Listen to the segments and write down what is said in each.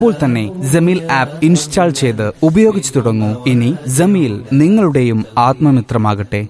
ഇപ്പോൾ തന്നെ Jameel app install ചെയ്ത് ഉപയോഗിച്ചു തുടങ്ങൂ ഇനി ജമീൽ നിങ്ങളുടെയും ആത്മമിത്രമാകട്ടെ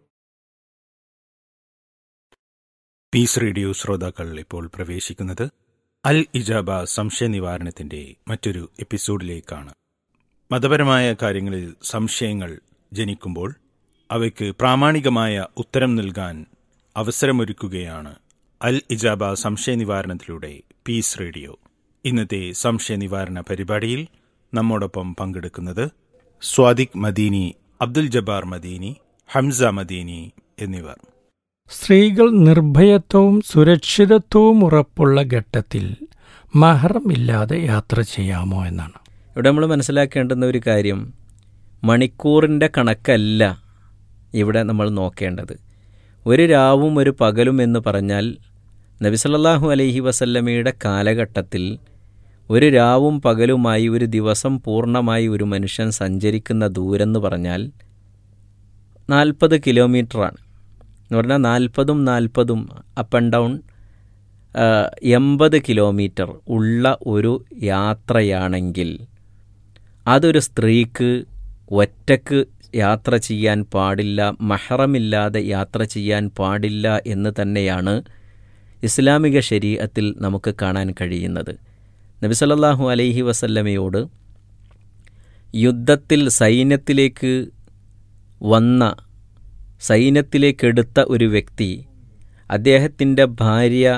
പീസ് റേഡിയോ ശ്രോതാക്കൾ ഇപ്പോൾ പ്രവേശിക്കുന്നത് അൽ ഇജാബ സംശയ നിവാരണത്തിന്റെ മറ്റൊരു എപ്പിസോഡിലേക്കാണ് മതപരമായ കാര്യങ്ങളിൽ സംശയങ്ങൾ ജനിക്കുമ്പോൾ അവയ്ക്ക് പ്രാമാണികമായ ഉത്തരം നൽകാൻ അവസരമൊരുക്കുകയാണ് അൽ ഇജാബ സംശയ നിവാരണത്തിലൂടെ പീസ് റേഡിയോ ഇന്നത്തെ സംശയ നിവാരണ പരിപാടിയിൽ നമ്മോടൊപ്പം പങ്കെടുക്കുന്നത് സ്വാദിഖ് മദീനി അബ്ദുൽ ജബ്ബാർ മദീനി ഹംസ മദീനി എന്നിവർ സ്ത്രീകൾ നിർഭയത്വവും സുരക്ഷിതത്വവും ഉറപ്പുള്ള ഘട്ടത്തിൽ മഹറം ഇല്ലാതെ യാത്ര ചെയ്യാമോ എന്നാണ് ഇവിടെ നമ്മൾ മനസ്സിലാക്കേണ്ടുന്ന ഒരു കാര്യം മണിക്കൂറിൻ്റെ കണക്കല്ല ഇവിടെ നമ്മൾ നോക്കേണ്ടത് ഒരു രാവും ഒരു പകലും എന്ന് പറഞ്ഞാൽ നബിസല്ലാഹു അലൈഹി വസല്ലമയുടെ കാലഘട്ടത്തിൽ ഒരു രാവും പകലുമായി ഒരു ദിവസം പൂർണ്ണമായി ഒരു മനുഷ്യൻ സഞ്ചരിക്കുന്ന ദൂരം എന്ന് പറഞ്ഞാൽ നാൽപ്പത് കിലോമീറ്ററാണ് എന്ന് പറഞ്ഞാൽ നാൽപ്പതും നാൽപ്പതും അപ്പ് ആൻഡ് ഡൗൺ എൺപത് കിലോമീറ്റർ ഉള്ള ഒരു യാത്രയാണെങ്കിൽ അതൊരു സ്ത്രീക്ക് ഒറ്റക്ക് യാത്ര ചെയ്യാൻ പാടില്ല മഹറമില്ലാതെ യാത്ര ചെയ്യാൻ പാടില്ല എന്ന് തന്നെയാണ് ഇസ്ലാമിക ശരീഅത്തിൽ നമുക്ക് കാണാൻ കഴിയുന്നത് നബിസല്ലാഹു അലൈഹി വസല്ലമയോട് യുദ്ധത്തിൽ സൈന്യത്തിലേക്ക് വന്ന സൈന്യത്തിലേക്കെടുത്ത ഒരു വ്യക്തി അദ്ദേഹത്തിൻ്റെ ഭാര്യ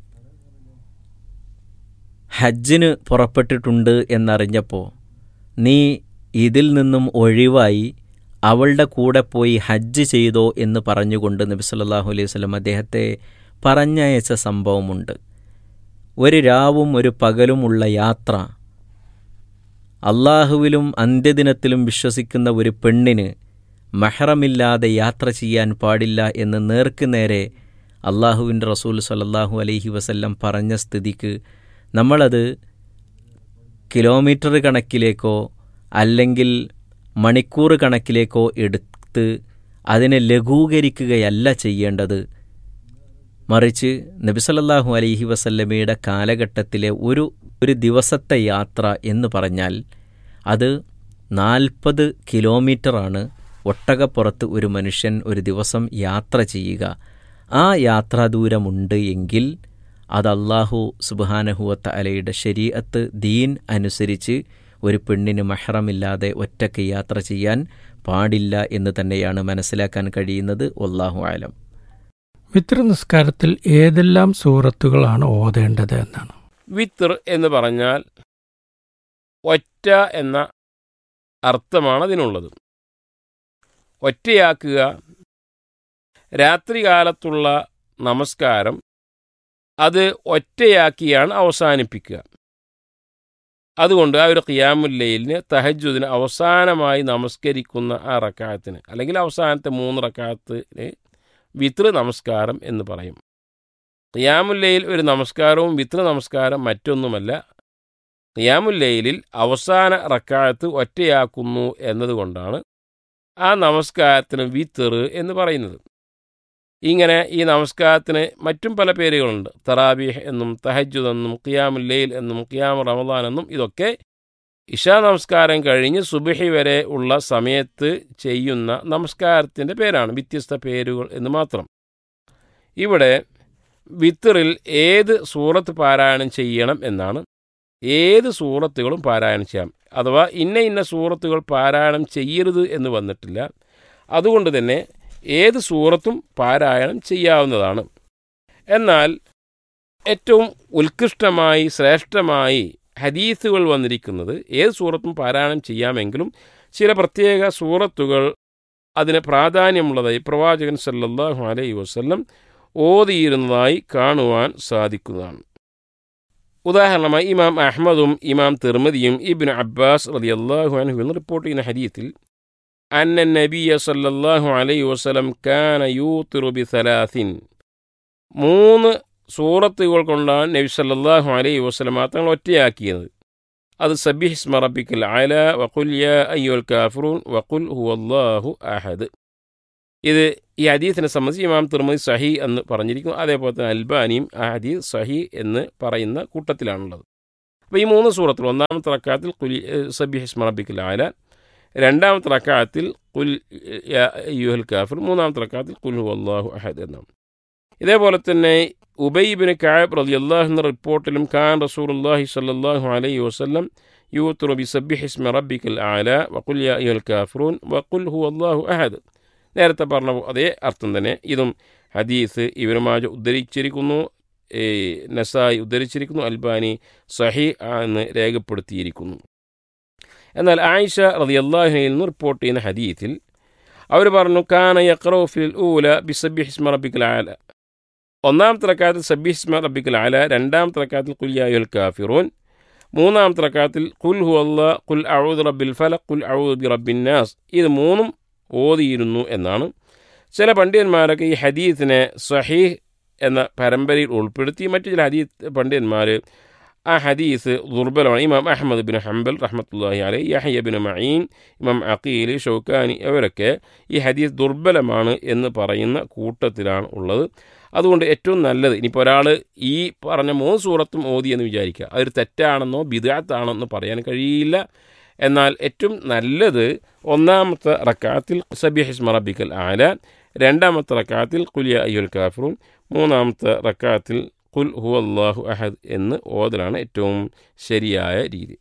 ഹജ്ജിന് പുറപ്പെട്ടിട്ടുണ്ട് എന്നറിഞ്ഞപ്പോൾ നീ ഇതിൽ നിന്നും ഒഴിവായി അവളുടെ കൂടെ പോയി ഹജ്ജ് ചെയ്തോ എന്ന് പറഞ്ഞുകൊണ്ട് നബി സല്ലല്ലാഹു അലൈഹി വസല്ലം അദ്ദേഹത്തെ പറഞ്ഞയച്ച സംഭവമുണ്ട് ഒരു രാവും ഒരു പകലുമുള്ള യാത്ര അള്ളാഹുവിലും അന്ത്യദിനത്തിലും വിശ്വസിക്കുന്ന ഒരു പെണ്ണിന് മഹറമില്ലാതെ യാത്ര ചെയ്യാൻ പാടില്ല എന്ന് നേർക്ക് നേരെ അള്ളാഹുവിൻ്റെ റസൂൽ സല്ലല്ലാഹു അലൈഹി വസല്ലം പറഞ്ഞ സ്ഥിതിക്ക് നമ്മളത് കിലോമീറ്റർ കണക്കിലേക്കോ അല്ലെങ്കിൽ മണിക്കൂർ കണക്കിലേക്കോ എടുത്ത് അതിനെ ലഘൂകരിക്കുകയല്ല ചെയ്യേണ്ടത് മറിച്ച് നബിസല്ലാഹു അലൈഹി വസല്ലമയുടെ കാലഘട്ടത്തിലെ ഒരു ഒരു ദിവസത്തെ യാത്ര എന്ന് പറഞ്ഞാൽ അത് നാൽപ്പത് കിലോമീറ്ററാണ് ഒട്ടകപ്പുറത്ത് ഒരു മനുഷ്യൻ ഒരു ദിവസം യാത്ര ചെയ്യുക ആ യാത്രാദൂരമുണ്ട് എങ്കിൽ അത് അള്ളാഹു സുബാനഹുവത്ത അലയുടെ ശരീഅത്ത് ദീൻ അനുസരിച്ച് ഒരു പെണ്ണിന് മഹറമില്ലാതെ ഒറ്റയ്ക്ക് യാത്ര ചെയ്യാൻ പാടില്ല എന്ന് തന്നെയാണ് മനസ്സിലാക്കാൻ കഴിയുന്നത് ഒല്ലാഹു ആലം വിത്ര നിസ്കാരത്തിൽ ഏതെല്ലാം സൂറത്തുകളാണ് ഓതേണ്ടത് എന്നാണ് വിത്തർ എന്ന് പറഞ്ഞാൽ ഒറ്റ എന്ന അർത്ഥമാണ് അതിനുള്ളത് ഒറ്റയാക്കുക രാത്രികാലത്തുള്ള നമസ്കാരം അത് ഒറ്റയാക്കിയാണ് അവസാനിപ്പിക്കുക അതുകൊണ്ട് ആ ഒരു ഖിയാമുല്ലയിലിന് തഹജുദിന് അവസാനമായി നമസ്കരിക്കുന്ന ആ റക്കായത്തിന് അല്ലെങ്കിൽ അവസാനത്തെ മൂന്ന് റക്കായത്തിന് വിത്ര നമസ്കാരം എന്ന് പറയും ഖിയാമുല്ലയിൽ ഒരു നമസ്കാരവും വിത്ര നമസ്കാരം മറ്റൊന്നുമല്ല ഖിയാമുല്ലയിലിൽ അവസാന റക്കായത്ത് ഒറ്റയാക്കുന്നു എന്നതുകൊണ്ടാണ് ആ നമസ്കാരത്തിന് വിത്തർ എന്ന് പറയുന്നത് ഇങ്ങനെ ഈ നമസ്കാരത്തിന് മറ്റും പല പേരുകളുണ്ട് തറാബീഹ് എന്നും തഹജുദ് എന്നും ഖിയാമുല്ലയിൽ എന്നും ഖിയാമു റമദാൻ എന്നും ഇതൊക്കെ ഇഷാ നമസ്കാരം കഴിഞ്ഞ് സുബഹി വരെ ഉള്ള സമയത്ത് ചെയ്യുന്ന നമസ്കാരത്തിൻ്റെ പേരാണ് വ്യത്യസ്ത പേരുകൾ എന്ന് മാത്രം ഇവിടെ വിത്തറിൽ ഏത് സൂറത്ത് പാരായണം ചെയ്യണം എന്നാണ് ഏത് സൂറത്തുകളും പാരായണം ചെയ്യാം അഥവാ ഇന്ന ഇന്ന സൂറത്തുകൾ പാരായണം ചെയ്യരുത് എന്ന് വന്നിട്ടില്ല അതുകൊണ്ട് തന്നെ ഏത് സൂറത്തും പാരായണം ചെയ്യാവുന്നതാണ് എന്നാൽ ഏറ്റവും ഉത്കൃഷ്ടമായി ശ്രേഷ്ഠമായി ഹദീസുകൾ വന്നിരിക്കുന്നത് ഏത് സൂറത്തും പാരായണം ചെയ്യാമെങ്കിലും ചില പ്രത്യേക സൂറത്തുകൾ അതിന് പ്രാധാന്യമുള്ളതായി പ്രവാചകൻ സല്ലല്ലാഹു അലൈഹി വസല്ലം ഓതിയിരുന്നതായി കാണുവാൻ സാധിക്കുന്നതാണ് ഉദാഹരണമായി ഇമാം അഹമ്മദും ഇമാം തിർമതിയും ഇബിൻ അബ്ബാസ് റളിയല്ലാഹു അൻഹു എന്ന് റിപ്പോർട്ട് ചെയ്യുന്ന ഹദീത്തിൽ അന്ന നബിയ സല്ലല്ലാഹു അലൈഹി വസല്ലം കാന യൂത്തിറു ബിസലാസിൻ മൂന്ന് സൂറത്തുകൾ കൊണ്ടാണ് നബി സല്ലല്ലാഹു അലൈഹി വസല്ലം തങ്ങൾ ഒറ്റയാക്കിയത് അത് സബിഹിസ്മ റബ്ബിക്കൽ അല വഖുൽ യാ അയ്യുൽ കാഫിറൂൻ വഖുൽ ഹുവല്ലാഹു അഹദ് ഇത് ഈ ഹദീസിനെ സംബന്ധിച്ച് ഇമാം തിർമതി സഹി എന്ന് പറഞ്ഞിരിക്കുന്നു അതേപോലെ തന്നെ അൽബാനിയും ആ ഹദീസ് സഹി എന്ന് പറയുന്ന കൂട്ടത്തിലാണുള്ളത് അപ്പോൾ ഈ മൂന്ന് സൂറത്തിൽ ഒന്നാമത്തെ റക്കാത്തിൽ കുലി സബി ഹിസ്മ റബ്ബിക്കൽ ആല രണ്ടാമത്തെ റക്കാത്തിൽ കുൽ യാ അയ്യുഹൽ കാഫിർ മൂന്നാമത്തെ റക്കാത്തിൽ കുൽ ഹു അള്ളാഹു അഹദ് എന്നാണ് ഇതേപോലെ തന്നെ ഉബൈബിന് കായബ് റലി അള്ളാഹു എന്ന റിപ്പോർട്ടിലും ഖാൻ റസൂലുല്ലാഹി സല്ലാഹു അലൈഹി വസ്ലം യൂത്തുറു ബി സബി ഹിസ്മ റബ്ബിക്കൽ ആല വക്കുൽ യാ അയ്യുഹൽ കാഫിറൂൻ വക്കുൽ ഹു അള്ളാഹു അഹദ് നേരത്തെ പറഞ്ഞ അതേ അർത്ഥം തന്നെ ഇതും ഹദീസ് ഇവരുമാജ് ഉദ്ധരിച്ചിരിക്കുന്നു ഏ, നസായി ഉദ്ധരിച്ചിരിക്കുന്നു അൽബാനി സഹി എന്ന് രേഖപ്പെടുത്തിയിരിക്കുന്നു എന്നാൽ ആയിഷ റതി അള്ളാഹുനയിൽ നിന്ന് റിപ്പോർട്ട് ചെയ്യുന്ന ഹദീത്തിൽ അവർ പറഞ്ഞു കാന യക്രോ ഫിൽ ഊല ബിസബി ഹിസ്മ റബ്ബിക്കൽ ആല ഒന്നാമത്തെ റക്കാത്തിൽ സബി ഹിസ്മ റബ്ബിക്കൽ ആല രണ്ടാമത്തെ റക്കാത്തിൽ കുല്യായുൽ കാഫിറൂൻ മൂന്നാമത്തെ റക്കാത്തിൽ കുൽ ഹു അള്ളാ കുൽ അഴൂദ് റബ്ബിൽ ഫല കുൽ അഴൂദ് ബി റബ്ബിൻ നാസ് ഇത് മൂന്നും ഓതിയിരുന്നു എന്നാണ് ചില പണ്ഡിതന്മാരൊക്കെ ഈ ഹദീത്തിനെ സഹീഹ് എന്ന പരമ്പരയിൽ ഉൾപ്പെടുത്തി മറ്റു ചില ഹദീത്ത് പണ്ഡിതന്മാർ ആ ഹദീസ് ദുർബലമാണ് ഇമാം അഹമ്മദ് ബിൻ ഹംബൽ റഹ്മത്തുല്ലാഹി അലൈ യഹയ്യ ബിൻ മഈൻ ഇമാം അഖീൽ ഷൗക്കാനി അവരൊക്കെ ഈ ഹദീസ് ദുർബലമാണ് എന്ന് പറയുന്ന കൂട്ടത്തിലാണ് ഉള്ളത് അതുകൊണ്ട് ഏറ്റവും നല്ലത് ഇനിയിപ്പോൾ ഒരാൾ ഈ പറഞ്ഞ മൂന്ന് സൂറത്തും ഓതി എന്ന് വിചാരിക്കുക അതൊരു തെറ്റാണെന്നോ ബിദാത്താണെന്നോ പറയാൻ കഴിയില്ല എന്നാൽ ഏറ്റവും നല്ലത് ഒന്നാമത്തെ റക്കാത്തിൽ സബി ഹിസ്മ റബ്ബിക്കൽ ആല രണ്ടാമത്തെ റക്കാത്തിൽ കുലിയ അയ്യുൽ കാഫിറും മൂന്നാമത്തെ റക്കാത്തിൽ കുൽ ഹു അള്ളാഹു അഹദ് എന്ന് ഓതലാണ് ഏറ്റവും ശരിയായ രീതി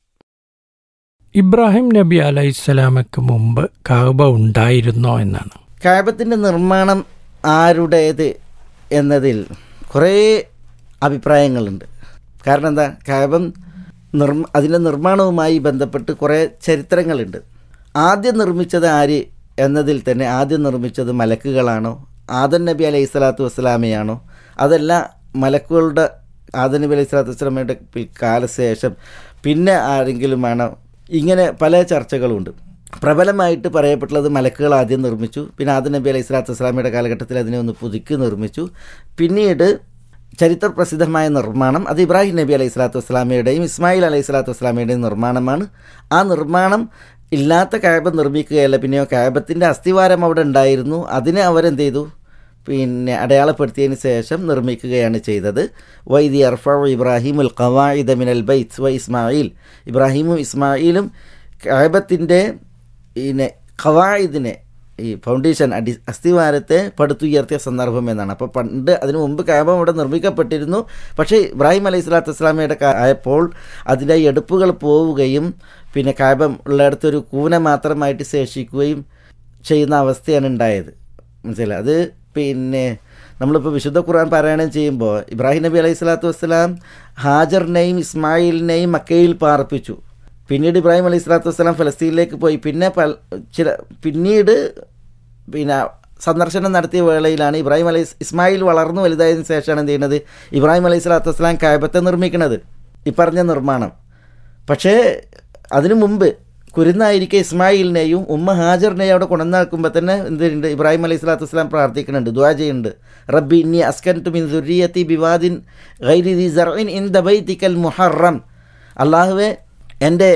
ഇബ്രാഹിം നബി അലൈഹിസ്സലാമക്ക് മുമ്പ് കാബ ഉണ്ടായിരുന്നോ എന്നാണ് കാബത്തിൻ്റെ നിർമ്മാണം ആരുടേത് എന്നതിൽ കുറേ അഭിപ്രായങ്ങളുണ്ട് കാരണം എന്താ കാബം നിർമ്മ അതിൻ്റെ നിർമ്മാണവുമായി ബന്ധപ്പെട്ട് കുറേ ചരിത്രങ്ങളുണ്ട് ആദ്യം നിർമ്മിച്ചത് ആര് എന്നതിൽ തന്നെ ആദ്യം നിർമ്മിച്ചത് മലക്കുകളാണോ ആദൻ നബി അലൈഹി സ്വലാത്തു വസ്സലാമയാണോ അതല്ല മലക്കുകളുടെ ആദൻ നബി അലൈഹി സ്വലാത്തു വസ്സലാമയുടെ പി- കാലശേഷം പിന്നെ ആരെങ്കിലുമാണോ ഇങ്ങനെ പല ചർച്ചകളുമുണ്ട് പ്രബലമായിട്ട് പറയപ്പെട്ടുള്ളത് മലക്കുകൾ ആദ്യം നിർമ്മിച്ചു പിന്നെ ആദൻ നബി അലൈഹി സ്വലാത്തു വസ്സലാമയുടെ കാലഘട്ടത്തിൽ അതിനെ ഒന്ന് പുതുക്കി നിർമ്മിച്ചു പിന്നീട് ചരിത്ര പ്രസിദ്ധമായ നിർമ്മാണം അത് ഇബ്രാഹിം നബി അലൈഹി സ്വലാത്തു വസ്സലാമയുടെയും ഇസ്മായിൽ അലൈഹി സ്വലാത്തു വസ്സലാമയുടെയും നിർമ്മാണമാണ് ആ നിർമ്മാണം ഇല്ലാത്ത കാബ നിർമ്മിക്കുകയല്ല പിന്നെയോ കാബത്തിൻ്റെ അസ്ഥിവാരം അവിടെ ഉണ്ടായിരുന്നു അതിനെ അവരെന്ത് ചെയ്തു പിന്നെ അടയാളപ്പെടുത്തിയതിന് ശേഷം നിർമ്മിക്കുകയാണ് ചെയ്തത് വൈദി അർഫ ഇബ്രാഹിം ഉൽ ഖവായിദ മിനൽ ബൈത്ത് വ ഇസ്മായിൽ ഇബ്രാഹിമും ഇസ്മായിലും കാബത്തിൻ്റെ പിന്നെ ഖവായിദിനെ ഈ ഫൗണ്ടേഷൻ അടി അസ്ഥിവാരത്തെ പടുത്തുയർത്തിയ സന്ദർഭം എന്നാണ് അപ്പോൾ പണ്ട് അതിനു മുമ്പ് കാബം അവിടെ നിർമ്മിക്കപ്പെട്ടിരുന്നു പക്ഷേ ഇബ്രാഹിം അലൈഹി സ്വലാത്തു വസ്സലാമയുടെ കാ- ആയപ്പോൾ അതിൻ്റെ എടുപ്പുകൾ പോവുകയും പിന്നെ കാബം ഉള്ളിടത്തൊരു കൂന മാത്രമായിട്ട് ശേഷിക്കുകയും ചെയ്യുന്ന അവസ്ഥയാണ് ഉണ്ടായത് മനസ്സിലായി അത് പിന്നെ നമ്മളിപ്പോൾ വിശുദ്ധ ഖുർആൻ പാരായണം ചെയ്യുമ്പോൾ ഇബ്രാഹിം നബി അലൈഹി സ്വലാത്തു വസ്സലാം ഹാജറിനെയും ഇസ്മായിലിനെയും മക്കയിൽ പാർപ്പിച്ചു പിന്നീട് ഇബ്രാഹിം അലൈഹി സ്വലാത്തു വസ്സലാം ഫലസ്തീനിലേക്ക് പോയി പിന്നെ പല ചില പിന്നീട് പിന്നെ സന്ദർശനം നടത്തിയ വേളയിലാണ് ഇബ്രാഹിം അലൈഹി ഇസ്മായിൽ വളർന്നു വലുതായതിനു ശേഷമാണ് എന്ത് ചെയ്യുന്നത് ഇബ്രാഹിം അലൈഹി സ്വലാത്തു വസ്സലാം കായബത്തെ നിർമ്മിക്കുന്നത് ഈ പറഞ്ഞ നിർമ്മാണം പക്ഷേ അതിനു മുമ്പ് കുരുന്നായിരിക്കെ ഇസ്മായിലിനെയും ഉമ്മ ഹാജറിനെയും അവിടെ കൊണ്ടുവന്നാക്കുമ്പോൾ തന്നെ എന്തുണ്ട് ഇബ്രാഹിം അലൈഹി സ്വലാത്തു വസ്സലാം പ്രാർത്ഥിക്കുന്നുണ്ട് ദുആ ചെയ്യുന്നുണ്ട് റബ്ബി ഇന്നി അസ്കൻ ടു മിൻ ദുരിയത്തി ബിവാദിൻ ഗൈരി ദി സർഇൻ ഇൻ ദബൈതിക്കൽ മുഹറം അള്ളാഹുവെ എൻ്റെ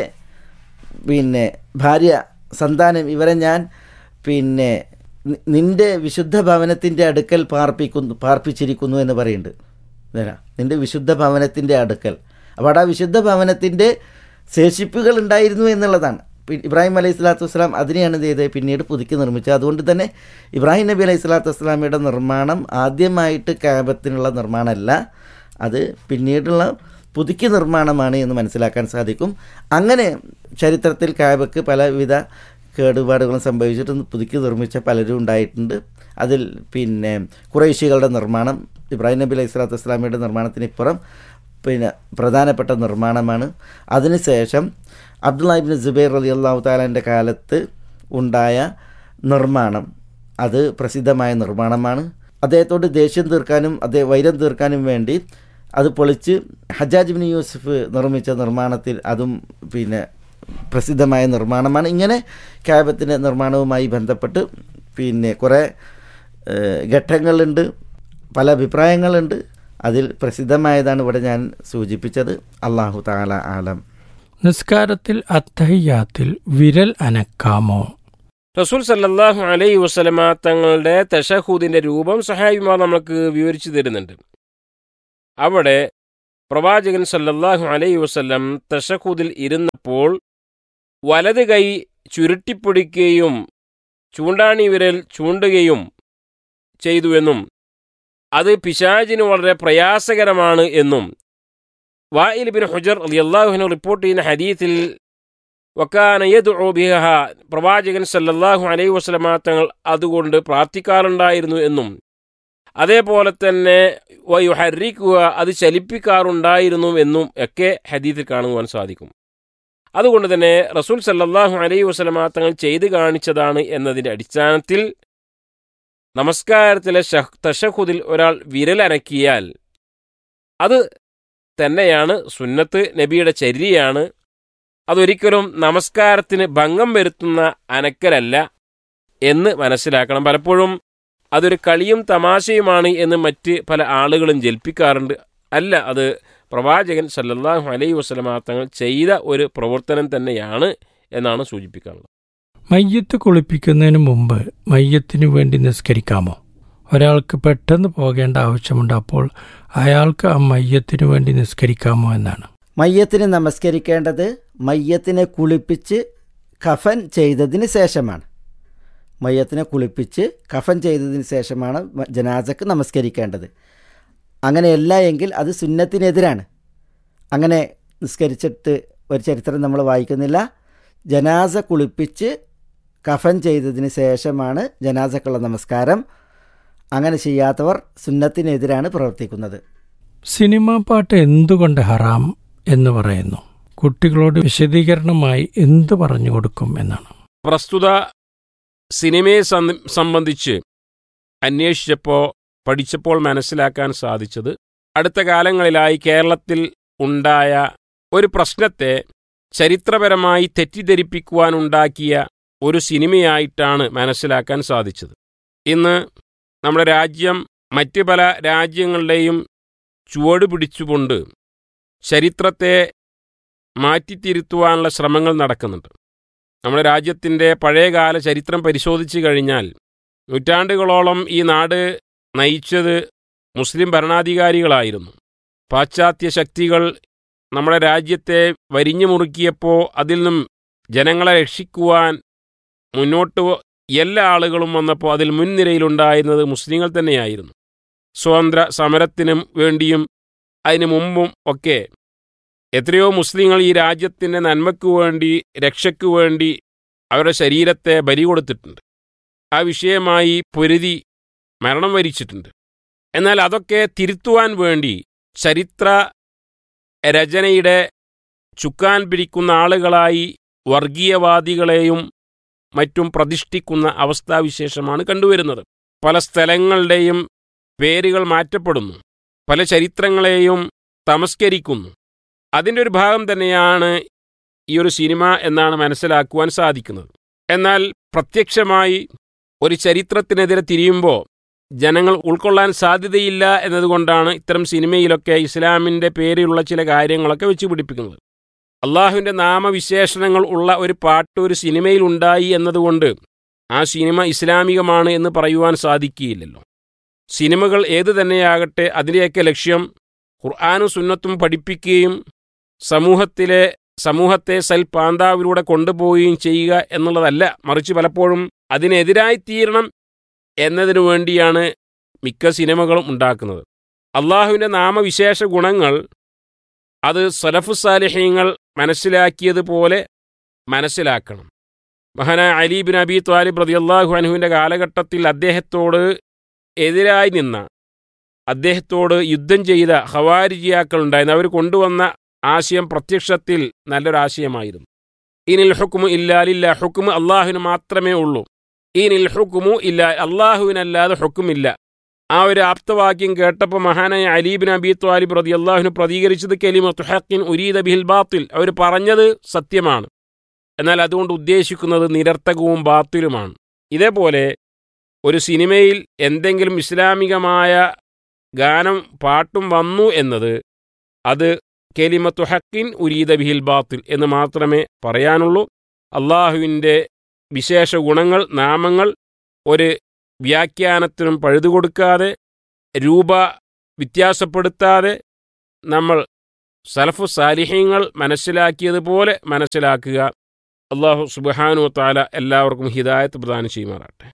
പിന്നെ ഭാര്യ സന്താനം ഇവരെ ഞാൻ പിന്നെ നി- നിന്റെ വിശുദ്ധ ഭവനത്തിൻ്റെ അടുക്കൽ പാർപ്പിക്കുന്നു പാർപ്പിച്ചിരിക്കുന്നു എന്ന് പറയുന്നുണ്ട് ഇതേനാ, നിന്റെ വിശുദ്ധ ഭവനത്തിൻ്റെ അടുക്കൽ അപ്പോൾ അവിടെ ആ വിശുദ്ധ ഭവനത്തിൻ്റെ ശേഷിപ്പുകൾ ഉണ്ടായിരുന്നു എന്നുള്ളതാണ് പി- ഇബ്രാഹിം അലൈഹി സ്വലാത്തു വസ്സലാം അതിനെയാണ് എന്ത് ചെയ്തത് പിന്നീട് പുതുക്കി നിർമ്മിച്ചത് അതുകൊണ്ട് തന്നെ ഇബ്രാഹിം നബി അലൈഹി സ്വലാത്തു വസ്സലാമയുടെ നിർമ്മാണം ആദ്യമായിട്ട് കാബത്തിനുള്ള നിർമ്മാണമല്ല അത് പിന്നീടുള്ള പുതുക്കി നിർമ്മാണമാണ് എന്ന് മനസ്സിലാക്കാൻ സാധിക്കും അങ്ങനെ ചരിത്രത്തിൽ കാബയ്ക്ക് പലവിധ കേടുപാടുകളും സംഭവിച്ചിട്ട് പുതുക്കി നിർമ്മിച്ച പലരും ഉണ്ടായിട്ടുണ്ട് അതിൽ പിന്നെ കുറേശികളുടെ നിർമ്മാണം ഇബ്രാഹിം നബി അലൈഹി സ്വലാത്തു വസ്സലാമയുടെ നിർമ്മാണത്തിന് ഇപ്പുറം പിന്നെ പ്രധാനപ്പെട്ട നിർമ്മാണമാണ് അതിനുശേഷം അബ്ദുല്ലാഹിബിൻ ജുബൈർ അലി അള്ളാഹു താലാൻ്റെ കാലത്ത് ഉണ്ടായ നിർമ്മാണം അത് പ്രസിദ്ധമായ നിർമ്മാണമാണ് അദ്ദേഹത്തോട് ദേഷ്യം തീർക്കാനും അതേ വൈരം തീർക്കാനും വേണ്ടി അത് പൊളിച്ച് ഹജ്ജാജ് ബിൻ യൂസുഫ് നിർമ്മിച്ച നിർമ്മാണത്തിൽ അതും പിന്നെ പ്രസിദ്ധമായ നിർമ്മാണമാണ് ഇങ്ങനെ കാബത്തിൻ്റെ നിർമ്മാണവുമായി ബന്ധപ്പെട്ട് പിന്നെ കുറേ ഏഹ്, ഘട്ടങ്ങളുണ്ട് പല അഭിപ്രായങ്ങളുണ്ട് അതിൽ പ്രസിദ്ധമായതാണ് ഇവിടെ ഞാൻ സൂചിപ്പിച്ചത് അള്ളാഹു താല ആലം നിസ്കാരത്തിൽ അത്തഹിയാത്തിൽ വിരൽ അനക്കാമോ റസൂൽ സല്ലല്ലാഹു അലൈഹി വസല്ലമ തങ്ങളുടെ തഷഹൂദിന്റെ രൂപം സഹായിമാർ നമുക്ക് വിവരിച്ചു തരുന്നുണ്ട് അവിടെ പ്രവാചകൻ സല്ലല്ലാഹു അലൈഹി വസല്ലം തഷഹുദിൽ ഇരുന്നപ്പോൾ വലത് കൈ ചുരുട്ടിപ്പിടിക്കുകയും ചൂണ്ടാണി വിരൽ ചൂണ്ടുകയും ചെയ്തുവെന്നും അത് പിശാചിന് വളരെ പ്രയാസകരമാണ് എന്നും വായിൽ ബിൻ ഹുജർ അലിയല്ലാഹുവിന് റിപ്പോർട്ട് ചെയ്യുന്ന ഹദീത്തിൽ വക്കാന യദ്ഉ ബിഹ പ്രവാചകൻ സല്ലല്ലാഹു അലൈഹി വസല്ലമ തങ്ങൾ അതുകൊണ്ട് പ്രാർത്ഥിക്കാറുണ്ടായിരുന്നു എന്നും അതേപോലെ തന്നെ വയുഹരിക്കുക അത് ചലിപ്പിക്കാറുണ്ടായിരുന്നു എന്നും ഒക്കെ ഹദീത്തിൽ കാണുവാൻ സാധിക്കും അതുകൊണ്ട് തന്നെ റസൂൽ സല്ലല്ലാഹു അലൈഹി വസല്ലമ തങ്ങൾ ചെയ്തു കാണിച്ചതാണ് എന്നതിൻ്റെ അടിസ്ഥാനത്തിൽ നമസ്കാരത്തിലെ ഷഹ് തഷഹുദിൽ ഒരാൾ വിരലനക്കിയാൽ അത് തന്നെയാണ് സുന്നത്ത് നബിയുടെ ചര്യയാണ് അതൊരിക്കലും നമസ്കാരത്തിന് ഭംഗം വരുത്തുന്ന അനക്കലല്ല എന്ന് മനസ്സിലാക്കണം പലപ്പോഴും അതൊരു കളിയും തമാശയുമാണ് എന്ന് മറ്റ് പല ആളുകളും ജൽപ്പിക്കാറുണ്ട് അല്ല അത് പ്രവാചകൻ സല്ലല്ലാഹു അലൈഹി വസല്ലമ തങ്ങൾ ചെയ്ത ഒരു പ്രവർത്തനം തന്നെയാണ് എന്നാണ് സൂചിപ്പിക്കാനുള്ളത് മയ്യത്ത് കുളിപ്പിക്കുന്നതിന് മുമ്പ് മയ്യത്തിനു വേണ്ടി നിസ്കരിക്കാമോ ഒരാൾക്ക് പെട്ടെന്ന് പോകേണ്ട ആവശ്യമുണ്ട് അപ്പോൾ അയാൾക്ക് ആ മയ്യത്തിനു വേണ്ടി നിസ്കരിക്കാമോ എന്നാണ് മയ്യത്തിന് നമസ്കരിക്കേണ്ടത് മയ്യത്തിനെ കുളിപ്പിച്ച് കഫൻ ചെയ്തതിന് ശേഷമാണ് മയ്യത്തിനെ കുളിപ്പിച്ച് കഫൻ ചെയ്തതിന് ശേഷമാണ് മ- ജനാസക്ക് നമസ്കരിക്കേണ്ടത് അങ്ങനെയല്ല എങ്കിൽ അത് സുന്നത്തിനെതിരാണ് അങ്ങനെ നിസ്കരിച്ചിട്ട് ഒരു ചരിത്രം നമ്മൾ വായിക്കുന്നില്ല ജനാസ കുളിപ്പിച്ച് കഫൻ ചെയ്തതിന് ശേഷമാണ് ജനാസക്കുള്ള നമസ്കാരം അങ്ങനെ ചെയ്യാത്തവർ സുന്നത്തിനെതിരാണ് പ്രവർത്തിക്കുന്നത് സിനിമാ പാട്ട് എന്തുകൊണ്ട് ഹറാം എന്ന് പറയുന്നു കുട്ടികളോട് വിശദീകരണമായി എന്ത് പറഞ്ഞു കൊടുക്കും എന്നാണ് പ്രസ്തുത സിനിമയെ സം- സംബന്ധിച്ച് അന്വേഷിച്ചപ്പോൾ പഠിച്ചപ്പോൾ മനസ്സിലാക്കാൻ സാധിച്ചത് അടുത്ത കാലങ്ങളിലായി കേരളത്തിൽ ഉണ്ടായ ഒരു പ്രശ്നത്തെ ചരിത്രപരമായി തെറ്റിദ്ധരിപ്പിക്കുവാനുണ്ടാക്കിയ ഒരു സിനിമയായിട്ടാണ് മനസ്സിലാക്കാൻ സാധിച്ചത് ഇന്ന് നമ്മുടെ രാജ്യം മറ്റ് പല രാജ്യങ്ങളുടെയും ചുവട് പിടിച്ചുകൊണ്ട് ചരിത്രത്തെ മാറ്റിത്തിരുത്തുവാനുള്ള ശ്രമങ്ങൾ നടക്കുന്നുണ്ട് നമ്മുടെ രാജ്യത്തിൻ്റെ പഴയകാല ചരിത്രം പരിശോധിച്ചു കഴിഞ്ഞാൽ നൂറ്റാണ്ടുകളോളം ഈ നാട് നയിച്ചത് മുസ്ലിം ഭരണാധികാരികളായിരുന്നു പാശ്ചാത്യ ശക്തികൾ നമ്മുടെ രാജ്യത്തെ വരിഞ്ഞു മുറുക്കിയപ്പോൾ അതിൽ നിന്നും ജനങ്ങളെ രക്ഷിക്കുവാൻ മുന്നോട്ട് എല്ലാ ആളുകളും വന്നപ്പോൾ അതിൽ മുൻനിരയിലുണ്ടായിരുന്നത് മുസ്ലിങ്ങൾ തന്നെയായിരുന്നു സ്വാതന്ത്ര്യ സമരത്തിനും വേണ്ടിയും അതിനു മുമ്പും ഒക്കെ എത്രയോ മുസ്ലിങ്ങൾ ഈ രാജ്യത്തിൻ്റെ നന്മയ്ക്കു വേണ്ടി രക്ഷയ്ക്കു വേണ്ടി അവരുടെ ശരീരത്തെ ബലി കൊടുത്തിട്ടുണ്ട് ആ വിഷയമായി പൊരുതി മരണം വരിച്ചിട്ടുണ്ട് എന്നാൽ അതൊക്കെ തിരുത്തുവാൻ വേണ്ടി ചരിത്ര രചനയുടെ ചുക്കാൻ പിടിക്കുന്ന ആളുകളായി വർഗീയവാദികളെയും മറ്റും പ്രതിഷ്ഠിക്കുന്ന അവസ്ഥാവിശേഷമാണ് കണ്ടുവരുന്നത് പല സ്ഥലങ്ങളുടെയും പേരുകൾ മാറ്റപ്പെടുന്നു പല ചരിത്രങ്ങളെയും തമസ്കരിക്കുന്നു അതിൻ്റെ ഒരു ഭാഗം തന്നെയാണ് ഈ ഒരു സിനിമ എന്നാണ് മനസ്സിലാക്കുവാൻ സാധിക്കുന്നത് എന്നാൽ പ്രത്യക്ഷമായി ഒരു ചരിത്രത്തിനെതിരെ തിരിയുമ്പോൾ ജനങ്ങൾ ഉൾക്കൊള്ളാൻ സാധ്യതയില്ല എന്നതുകൊണ്ടാണ് ഇത്തരം സിനിമയിലൊക്കെ ഇസ്ലാമിൻ്റെ പേരിലുള്ള ചില കാര്യങ്ങളൊക്കെ വെച്ച് പിടിപ്പിക്കുന്നത് അള്ളാഹുവിൻ്റെ നാമവിശേഷണങ്ങൾ ഉള്ള ഒരു പാട്ട് ഒരു സിനിമയിൽ ഉണ്ടായി എന്നതുകൊണ്ട് ആ സിനിമ ഇസ്ലാമികമാണ് എന്ന് പറയുവാൻ സാധിക്കുകയില്ലല്ലോ സിനിമകൾ ഏതു തന്നെയാകട്ടെ അതിൻ്റെയൊക്കെ ലക്ഷ്യം ഖുർആാനും സുന്നത്തും പഠിപ്പിക്കുകയും സമൂഹത്തിലെ സമൂഹത്തെ സൽപാന്താവിലൂടെ കൊണ്ടുപോവുകയും ചെയ്യുക എന്നുള്ളതല്ല മറിച്ച് പലപ്പോഴും അതിനെതിരായി തീരണം എന്നതിനു വേണ്ടിയാണ് മിക്ക സിനിമകളും ഉണ്ടാക്കുന്നത് അള്ളാഹുവിൻ്റെ നാമവിശേഷ ഗുണങ്ങൾ അത് സലഫു സാലിഹ്യങ്ങൾ മനസ്സിലാക്കിയതുപോലെ മനസ്സിലാക്കണം മഹാനായ അലി ബിൻ അബി ത്വാലിബ് റതിയല്ലാഹു അൻഹുവിൻ്റെ കാലഘട്ടത്തിൽ അദ്ദേഹത്തോട് എതിരായി നിന്ന അദ്ദേഹത്തോട് യുദ്ധം ചെയ്ത ഹവാരിജിയാക്കൾ ഉണ്ടായിരുന്നു അവർ കൊണ്ടുവന്ന ആശയം പ്രത്യക്ഷത്തിൽ നല്ലൊരാശയമായിരുന്നു ഇനിൽ ഹുക്കുമു ഇല്ലാലില്ല ഹുക്കുമു അള്ളാഹുവിന് മാത്രമേ ഉള്ളൂ ഇനിൽ ഹുക്കുമു ഇല്ല അള്ളാഹുവിനല്ലാതെ ഹുക്കുമില്ല ആ ഒരു ആപ്തവാക്യം കേട്ടപ്പോൾ മഹാനായ അലീബിൻ അബി ത്വാലിബ് റതി അള്ളാഹുവിന് പ്രതികരിച്ചത് കെലിമത്ത് ഹക്കിൻ ഉരീദ ബിഹിൽ ബാത്തിൽ അവർ പറഞ്ഞത് സത്യമാണ് എന്നാൽ അതുകൊണ്ട് ഉദ്ദേശിക്കുന്നത് നിരർത്ഥകവും ബാത്തിലുമാണ് ഇതേപോലെ ഒരു സിനിമയിൽ എന്തെങ്കിലും ഇസ്ലാമികമായ ഗാനം പാട്ടും വന്നു എന്നത് അത് കെലിമത്തു ഹക്കിൻ ഉരീദ ബിഹിൽ ബാത്തിൽ എന്ന് മാത്രമേ പറയാനുള്ളൂ അള്ളാഹുവിൻ്റെ വിശേഷ ഗുണങ്ങൾ നാമങ്ങൾ ഒരു വ്യാഖ്യാനത്തിനും പഴുതുകൊടുക്കാതെ രൂപ വ്യത്യാസപ്പെടുത്താതെ നമ്മൾ സലഫു സാലിഹ്യങ്ങൾ മനസ്സിലാക്കിയതുപോലെ മനസ്സിലാക്കുക അള്ളാഹു സുബാനു താല എല്ലാവർക്കും ഹിദായത്ത് പ്രദാനം ചെയ്യുമാറാട്ടെ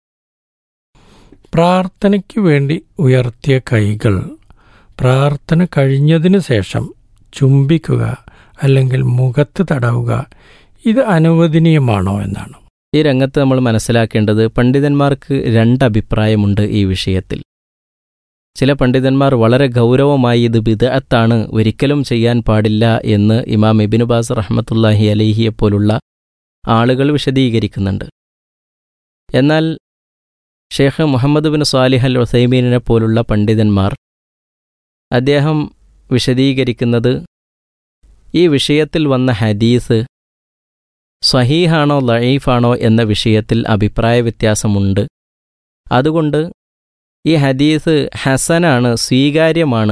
പ്രാർത്ഥനയ്ക്ക് വേണ്ടി ഉയർത്തിയ കൈകൾ പ്രാർത്ഥന കഴിഞ്ഞതിന് ശേഷം ചുംബിക്കുക അല്ലെങ്കിൽ മുഖത്ത് തടവുക ഇത് അനുവദനീയമാണോ എന്നാണ് ഈ രംഗത്ത് നമ്മൾ മനസ്സിലാക്കേണ്ടത് പണ്ഡിതന്മാർക്ക് രണ്ട് അഭിപ്രായമുണ്ട് ഈ വിഷയത്തിൽ ചില പണ്ഡിതന്മാർ വളരെ ഗൗരവമായി ഇത് ബിദഅത്താണ് ഒരിക്കലും ചെയ്യാൻ പാടില്ല എന്ന് ഇമാം ഇബിനുബാസ് റഹ്മത്തുല്ലാഹി അലഹിയെ പോലുള്ള ആളുകൾ വിശദീകരിക്കുന്നുണ്ട് എന്നാൽ Sheikh Muhammad bin Salih al ഒസൈമീനെ പോലുള്ള പണ്ഡിതന്മാർ അദ്ദേഹം വിശദീകരിക്കുന്നത് ഈ വിഷയത്തിൽ വന്ന ഹദീസ് സ്വഹീഹാണോ ലയീഫാണോ എന്ന വിഷയത്തിൽ അഭിപ്രായ വ്യത്യാസമുണ്ട് അതുകൊണ്ട് ഈ ഹദീസ് ഹസനാണ് സ്വീകാര്യമാണ്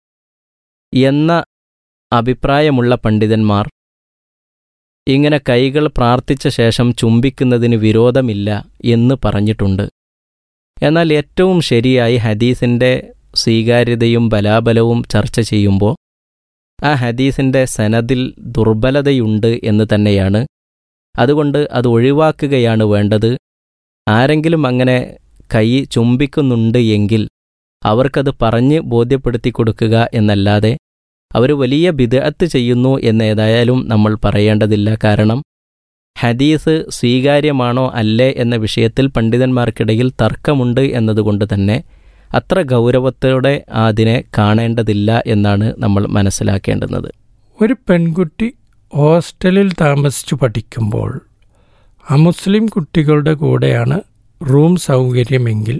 എന്ന അഭിപ്രായമുള്ള പണ്ഡിതന്മാർ ഇങ്ങനെ കൈകൾ പ്രാർത്ഥിച്ച ശേഷം ചുംബിക്കുന്നതിന് വിരോധമില്ല എന്ന് പറഞ്ഞിട്ടുണ്ട് എന്നാൽ ഏറ്റവും ശരിയായി ഹദീസിൻ്റെ സ്വീകാര്യതയും ബലാബലവും ചർച്ച ചെയ്യുമ്പോൾ ആ ഹദീസിൻ്റെ സനദിൽ ദുർബലതയുണ്ട് എന്ന് തന്നെയാണ് അതുകൊണ്ട് അത് ഒഴിവാക്കുകയാണ് വേണ്ടത് ആരെങ്കിലും അങ്ങനെ കൈ ചുംബിക്കുന്നുണ്ട് എങ്കിൽ അവർക്കത് പറഞ്ഞ് ബോധ്യപ്പെടുത്തി കൊടുക്കുക എന്നല്ലാതെ അവർ വലിയ ബിദഅത്ത് ചെയ്യുന്നു എന്നേതായാലും നമ്മൾ പറയേണ്ടതില്ല കാരണം ഹദീസ് സ്വീകാര്യമാണോ അല്ലേ എന്ന വിഷയത്തിൽ പണ്ഡിതന്മാർക്കിടയിൽ തർക്കമുണ്ട് എന്നതുകൊണ്ട് തന്നെ അത്ര ഗൗരവത്തോടെ അതിനെ കാണേണ്ടതില്ല എന്നാണ് നമ്മൾ മനസ്സിലാക്കേണ്ടുന്നത് ഒരു പെൺകുട്ടി ഹോസ്റ്റലിൽ താമസിച്ചു പഠിക്കുമ്പോൾ അമുസ്ലിം കുട്ടികളുടെ കൂടെയാണ് റൂം സൗകര്യമെങ്കിൽ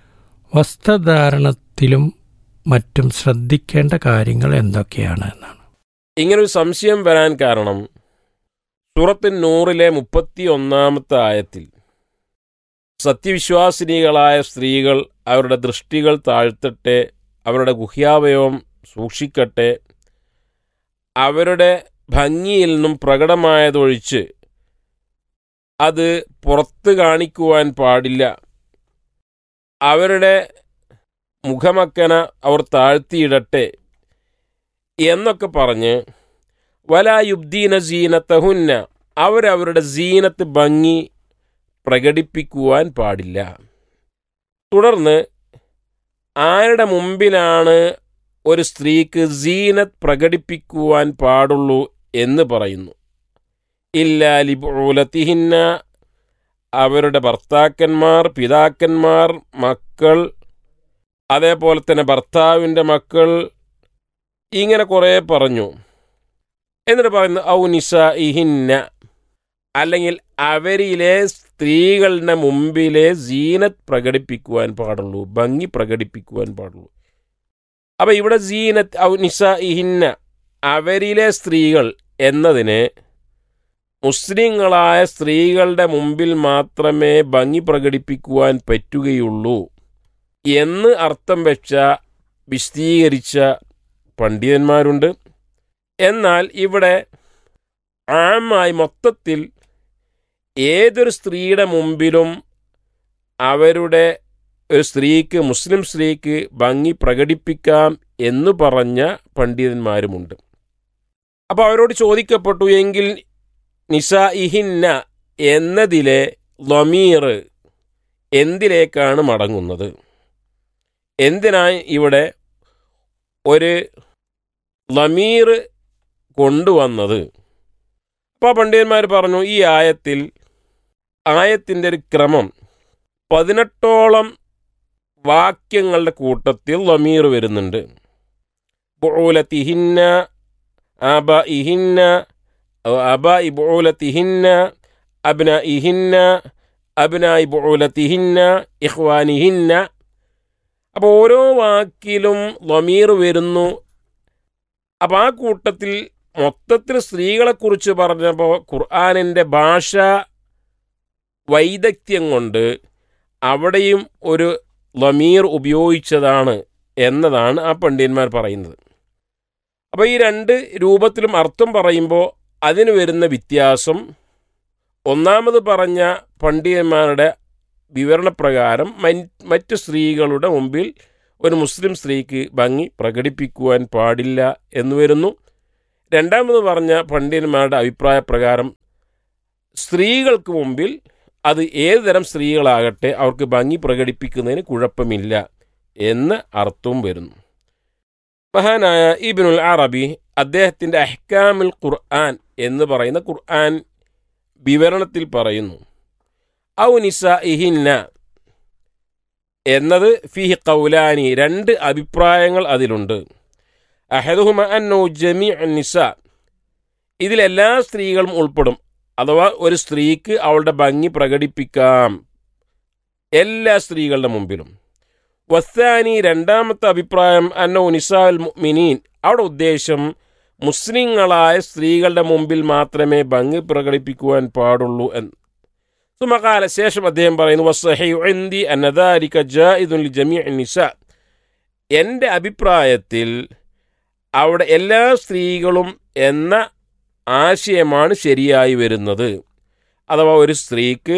വസ്ത്രധാരണത്തിലും മറ്റും ശ്രദ്ധിക്കേണ്ട കാര്യങ്ങൾ എന്തൊക്കെയാണ് എന്നാണ് ഇങ്ങനൊരു സംശയം വരാൻ കാരണം സൂറത്ത് നൂറിലെ മുപ്പത്തി ഒന്നാമത്തെ ആയത്തിൽ സത്യവിശ്വാസിനികളായ സ്ത്രീകൾ അവരുടെ ദൃഷ്ടികൾ താഴ്ത്തട്ടെ അവരുടെ ഗുഹ്യാവയവം സൂക്ഷിക്കട്ടെ അവരുടെ ഭംഗിയിൽ നിന്നും പ്രകടമായതൊഴിച്ച് അത് പുറത്ത് കാണിക്കുവാൻ പാടില്ല അവരുടെ മുഖമക്കന അവർ താഴ്ത്തിയിടട്ടെ എന്നൊക്കെ പറഞ്ഞ് വലായുബ്ദീന സീനത്തഹുന്ന അവരവരുടെ സീനത്ത് ഭംഗി പ്രകടിപ്പിക്കുവാൻ പാടില്ല തുടർന്ന് ആരുടെ മുമ്പിലാണ് ഒരു സ്ത്രീക്ക് സീനത്ത് പ്രകടിപ്പിക്കുവാൻ പാടുള്ളൂ എന്ന് പറയുന്നു ഇല്ല ലിബുലത്തിഹിന്ന അവരുടെ ഭർത്താക്കന്മാർ പിതാക്കന്മാർ മക്കൾ അതേപോലെ തന്നെ ഭർത്താവിൻ്റെ മക്കൾ ഇങ്ങനെ കുറേ പറഞ്ഞു എന്നിട്ട് പറയുന്നു ഔ നിസ ഇഹിന്ന അല്ലെങ്കിൽ അവരിലെ സ്ത്രീകളുടെ മുമ്പിലെ സീനത്ത് പ്രകടിപ്പിക്കുവാൻ പാടുള്ളൂ ഭംഗി പ്രകടിപ്പിക്കുവാൻ പാടുള്ളൂ അപ്പം ഇവിടെ സീനത്ത് ഔ നിസ ഇഹിന്ന അവരിലെ സ്ത്രീകൾ എന്നതിന് മുസ്ലിങ്ങളായ സ്ത്രീകളുടെ മുമ്പിൽ മാത്രമേ ഭംഗി പ്രകടിപ്പിക്കുവാൻ പറ്റുകയുള്ളൂ എന്ന് അർത്ഥം വെച്ച വിശദീകരിച്ച പണ്ഡിതന്മാരുണ്ട് എന്നാൽ ഇവിടെ ആമായി മൊത്തത്തിൽ ഏതൊരു സ്ത്രീയുടെ മുമ്പിലും അവരുടെ ഒരു സ്ത്രീക്ക് മുസ്ലിം സ്ത്രീക്ക് ഭംഗി പ്രകടിപ്പിക്കാം എന്ന് പറഞ്ഞ പണ്ഡിതന്മാരുമുണ്ട് അപ്പോൾ അവരോട് ചോദിക്കപ്പെട്ടു എങ്കിൽ നിസ ഇഹിന്ന എന്നതിലെ ലമീർ എന്തിലേക്കാണ് മടങ്ങുന്നത് എന്തിനായി ഇവിടെ ഒരു ലമീർ കൊണ്ടുവന്നത് അപ്പോൾ പണ്ഡിതന്മാർ പറഞ്ഞു ഈ ആയത്തിൽ ആയത്തിൻ്റെ ഒരു ക്രമം പതിനെട്ടോളം വാക്യങ്ങളുടെ കൂട്ടത്തിൽ ലമീർ വരുന്നുണ്ട് ബുഊലത്തിഹിന്ന അബ ഇഹിന്ന അബ ഇബുലത്തിഹിന്ന അബ്ന ഇഹിന്ന അബ്ന ഇബുലത്തിഹിന്ന ഇഹ്വാനിഹിന്ന അപ്പോൾ ഓരോ വാക്കിലും ലമീർ വരുന്നു അപ്പോൾ ആ കൂട്ടത്തിൽ മൊത്തത്തിൽ സ്ത്രീകളെക്കുറിച്ച് പറഞ്ഞപ്പോൾ ഖുർആാനിൻ്റെ ഭാഷ വൈദഗ്ധ്യം കൊണ്ട് അവിടെയും ഒരു ലമീർ ഉപയോഗിച്ചതാണ് എന്നതാണ് ആ പണ്ഡിതന്മാർ പറയുന്നത് അപ്പോൾ ഈ രണ്ട് രൂപത്തിലും അർത്ഥം പറയുമ്പോൾ അതിന് വരുന്ന വ്യത്യാസം ഒന്നാമത് പറഞ്ഞ പണ്ഡിതന്മാരുടെ വിവരണപ്രകാരം മറ്റ് സ്ത്രീകളുടെ മുമ്പിൽ ഒരു മുസ്ലിം സ്ത്രീക്ക് ഭംഗി പ്രകടിപ്പിക്കുവാൻ പാടില്ല എന്ന് വരുന്നു രണ്ടാമത് പറഞ്ഞ പണ്ഡിതന്മാരുടെ അഭിപ്രായ പ്രകാരം സ്ത്രീകൾക്ക് മുമ്പിൽ അത് ഏത് തരം സ്ത്രീകളാകട്ടെ അവർക്ക് ഭംഗി പ്രകടിപ്പിക്കുന്നതിന് കുഴപ്പമില്ല എന്ന് അർത്ഥവും വരുന്നു മഹാനായ ഇബിനുൽ അറബി അദ്ദേഹത്തിൻ്റെ അഹ്കാമുൽ ഖുർആൻ എന്ന് പറയുന്ന ഖുർആൻ വിവരണത്തിൽ പറയുന്നു ഔ നിസ ഇഹിന്ന എന്നത് ഫിഹി കൗലാനി രണ്ട് അഭിപ്രായങ്ങൾ അതിലുണ്ട് അഹദുഹുമ അന്നു ജമി നിസ ഇതിലെല്ലാ സ്ത്രീകളും ഉൾപ്പെടും അഥവാ ഒരു സ്ത്രീക്ക് അവളുടെ ഭംഗി പ്രകടിപ്പിക്കാം എല്ലാ സ്ത്രീകളുടെ മുമ്പിലും വസ്താനി രണ്ടാമത്തെ അഭിപ്രായം അന്നോ നിസാൽ മിനീൻ അവിടെ ഉദ്ദേശം മുസ്ലിങ്ങളായ സ്ത്രീകളുടെ മുമ്പിൽ മാത്രമേ ഭംഗി പ്രകടിപ്പിക്കുവാൻ പാടുള്ളൂ എന്ന് സുമകാല ശേഷം അദ്ദേഹം പറയുന്നു വസ്സഹയു ഇന്ദി അന്നദാരിക ജാഇദുൽ ജമീ നിസ എൻ്റെ അഭിപ്രായത്തിൽ അവിടെ എല്ലാ സ്ത്രീകളും എന്ന ആശയമാണ് ശരിയായി വരുന്നത് അഥവാ ഒരു സ്ത്രീക്ക്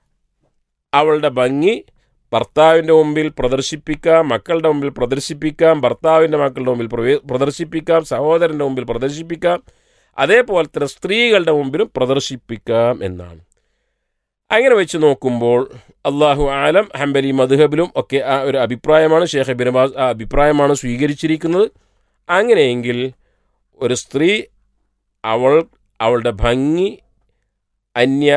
അവളുടെ ഭംഗി ഭർത്താവിൻ്റെ മുമ്പിൽ പ്രദർശിപ്പിക്കാം മക്കളുടെ മുമ്പിൽ പ്രദർശിപ്പിക്കാം ഭർത്താവിൻ്റെ മക്കളുടെ മുമ്പിൽ പ്രവേ- പ്രദർശിപ്പിക്കാം സഹോദരൻ്റെ മുമ്പിൽ പ്രദർശിപ്പിക്കാം അതേപോലെ തന്നെ സ്ത്രീകളുടെ മുമ്പിലും പ്രദർശിപ്പിക്കാം എന്നാണ് അങ്ങനെ വെച്ച് നോക്കുമ്പോൾ അള്ളാഹു ആലം ഹംബലി മധുഹബിലും ഒക്കെ ആ ഒരു അഭിപ്രായമാണ് ഷേഖ് ബിനബാസ് ആ അഭിപ്രായമാണ് സ്വീകരിച്ചിരിക്കുന്നത് അങ്ങനെയെങ്കിൽ ഒരു സ്ത്രീ അവൾ അവളുടെ ഭംഗി അന്യ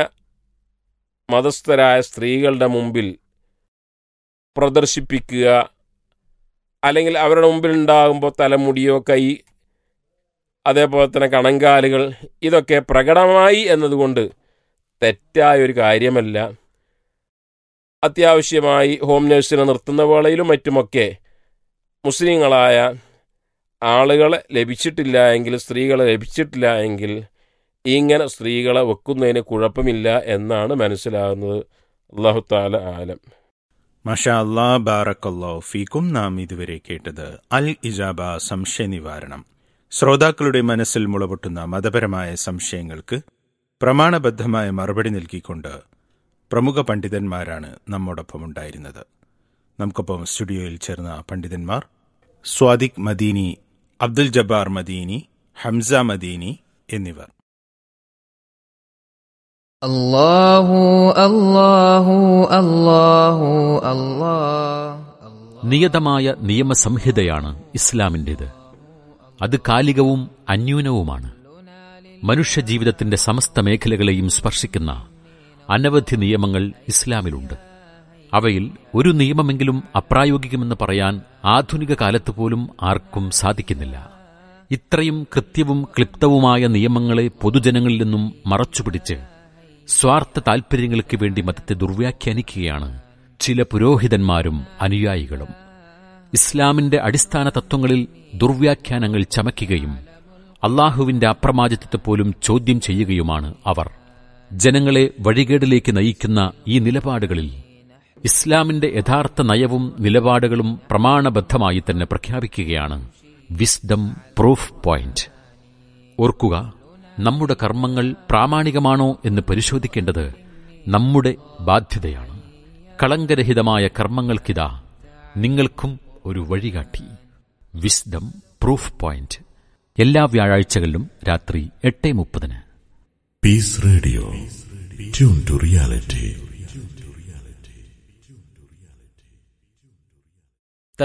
മതസ്ഥരായ സ്ത്രീകളുടെ മുമ്പിൽ പ്രദർശിപ്പിക്കുക അല്ലെങ്കിൽ അവരുടെ മുമ്പിൽ ഉണ്ടാകുമ്പോൾ തലമുടിയോ കൈ അതേപോലെ തന്നെ കണങ്കാലുകൾ ഇതൊക്കെ പ്രകടമായി എന്നതുകൊണ്ട് തെറ്റായ ഒരു കാര്യമല്ല അത്യാവശ്യമായി ഹോം നഴ്സിനെ നിർത്തുന്ന വേളയിലും മറ്റുമൊക്കെ മുസ്ലിങ്ങളായ ആളുകളെ ലഭിച്ചിട്ടില്ല എങ്കിൽ സ്ത്രീകളെ ലഭിച്ചിട്ടില്ല എങ്കിൽ ഇങ്ങനെ സ്ത്രീകളെ വെക്കുന്നതിന് കുഴപ്പമില്ല എന്നാണ് മനസ്സിലാകുന്നത് അള്ളാഹു താല ആലം മഷാ അല്ലാ ബാറക്കല്ലോ ഫീക്കും നാം ഇതുവരെ കേട്ടത് അൽ ഇജാബ സംശയ നിവാരണം ശ്രോതാക്കളുടെ മനസ്സിൽ മുളപൊട്ടുന്ന മതപരമായ സംശയങ്ങൾക്ക് പ്രമാണബദ്ധമായ മറുപടി നൽകിക്കൊണ്ട് പ്രമുഖ പണ്ഡിതന്മാരാണ് നമ്മോടൊപ്പം ഉണ്ടായിരുന്നത് നമുക്കൊപ്പം സ്റ്റുഡിയോയിൽ ചേർന്ന പണ്ഡിതന്മാർ സ്വാദിഖ് മദീനി അബ്ദുൽ ജബ്ബാർ മദീനി ഹംസ മദീനി എന്നിവർ الله الله الله الله നിയതമായ നിയമസംഹിതയാണ് ഇസ്ലാമിൻ്റേത് അത് കാലികവും അന്യൂനവുമാണ് മനുഷ്യജീവിതത്തിന്റെ സമസ്ത മേഖലകളെയും സ്പർശിക്കുന്ന അനവധി നിയമങ്ങൾ ഇസ്ലാമിലുണ്ട് അവയിൽ ഒരു നിയമമെങ്കിലും അപ്രായോഗികമെന്ന് പറയാൻ ആധുനിക കാലത്ത് പോലും ആർക്കും സാധിക്കുന്നില്ല ഇത്രയും കൃത്യവും ക്ലിപ്തവുമായ നിയമങ്ങളെ പൊതുജനങ്ങളിൽ നിന്നും മറച്ചുപിടിച്ച് സ്വാർത്ഥ താൽപര്യങ്ങൾക്ക് വേണ്ടി മതത്തെ ദുർവ്യാഖ്യാനിക്കുകയാണ് ചില പുരോഹിതന്മാരും അനുയായികളും ഇസ്ലാമിന്റെ അടിസ്ഥാന തത്വങ്ങളിൽ ദുർവ്യാഖ്യാനങ്ങൾ ചമയ്ക്കുകയും അള്ളാഹുവിന്റെ അപ്രമാദിത്വത്തെ പോലും ചോദ്യം ചെയ്യുകയുമാണ് അവർ ജനങ്ങളെ വഴികേടിലേക്ക് നയിക്കുന്ന ഈ നിലപാടുകളിൽ ഇസ്ലാമിന്റെ യഥാർത്ഥ നയവും നിലപാടുകളും പ്രമാണബദ്ധമായി തന്നെ പ്രഖ്യാപിക്കുകയാണ് വിസ്ഡം പ്രൂഫ് പോയിന്റ് ഓർക്കുക നമ്മുടെ കർമ്മങ്ങൾ പ്രാമാണികമാണോ എന്ന് പരിശോധിക്കേണ്ടത് നമ്മുടെ ബാധ്യതയാണ് കളങ്കരഹിതമായ കർമ്മങ്ങൾക്കിതാ നിങ്ങൾക്കും ഒരു വഴികാട്ടി വിസ്ഡം പ്രൂഫ് പോയിന്റ് എല്ലാ വ്യാഴാഴ്ചകളിലും രാത്രി എട്ട് മുപ്പതിന് Peace Radio. Tune to reality.